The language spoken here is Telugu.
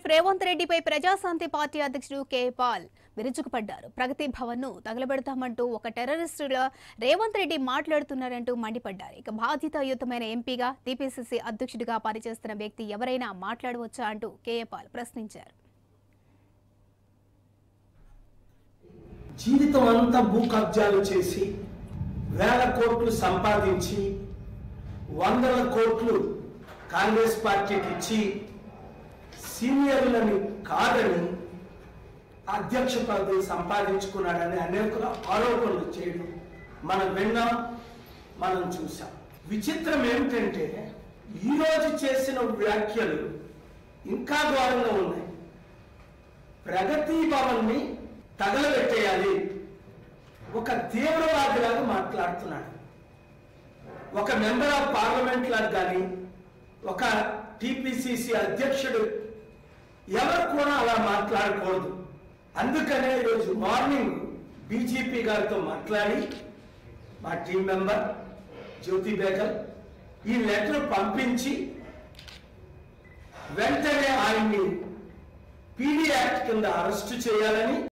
రేవంత్ రెడ్డిపై ప్రజాశాంతి పార్టీ అధ్యక్షుడు కె పాల్ విరుచుకుపడ్డారు ప్రగతి భవన్ ను తగలబెడతామంటూ ఒక టెర్రరిస్టుల రేవంత్ రెడ్డి మాట్లాడుతున్నారంటూ మండిపడ్డారు ఇక బాధ్యతాయుతమైన ఎంపీగా టీపీసీసీ అధ్యక్షుడిగా పనిచేస్తున్న వ్యక్తి ఎవరైనా మాట్లాడవచ్చా అంటూ కెఏ పాల్ ప్రశ్నించారు జీవితం అంతా భూ కబ్జాలు చేసి వేల కోట్లు సంపాదించి వందల కోట్లు కాంగ్రెస్ పార్టీకి ఇచ్చి సీనియర్లని కాదని అధ్యక్ష పదవి సంపాదించుకున్నాడని అనేక ఆరోపణలు చేయడం మనం విన్నాం మనం చూసాం విచిత్రం ఏమిటంటే ఈరోజు చేసిన వ్యాఖ్యలు ఇంకా ఘోరంగా ఉన్నాయి ప్రగతి భవన్ని తగలబెట్టేయాలి ఒక తీవ్రవాదిలాగా మాట్లాడుతున్నాడు ఒక మెంబర్ ఆఫ్ పార్లమెంట్ లాగా కానీ ఒక టిపిసిసి అధ్యక్షుడు ఎవరు కూడా అలా మాట్లాడకూడదు అందుకనే ఈరోజు మార్నింగ్ బీజేపీ గారితో మాట్లాడి మా టీం మెంబర్ జ్యోతి బేగల్ ఈ లెటర్ పంపించి వెంటనే ఆయన్ని పీడీ యాక్ట్ కింద అరెస్టు చేయాలని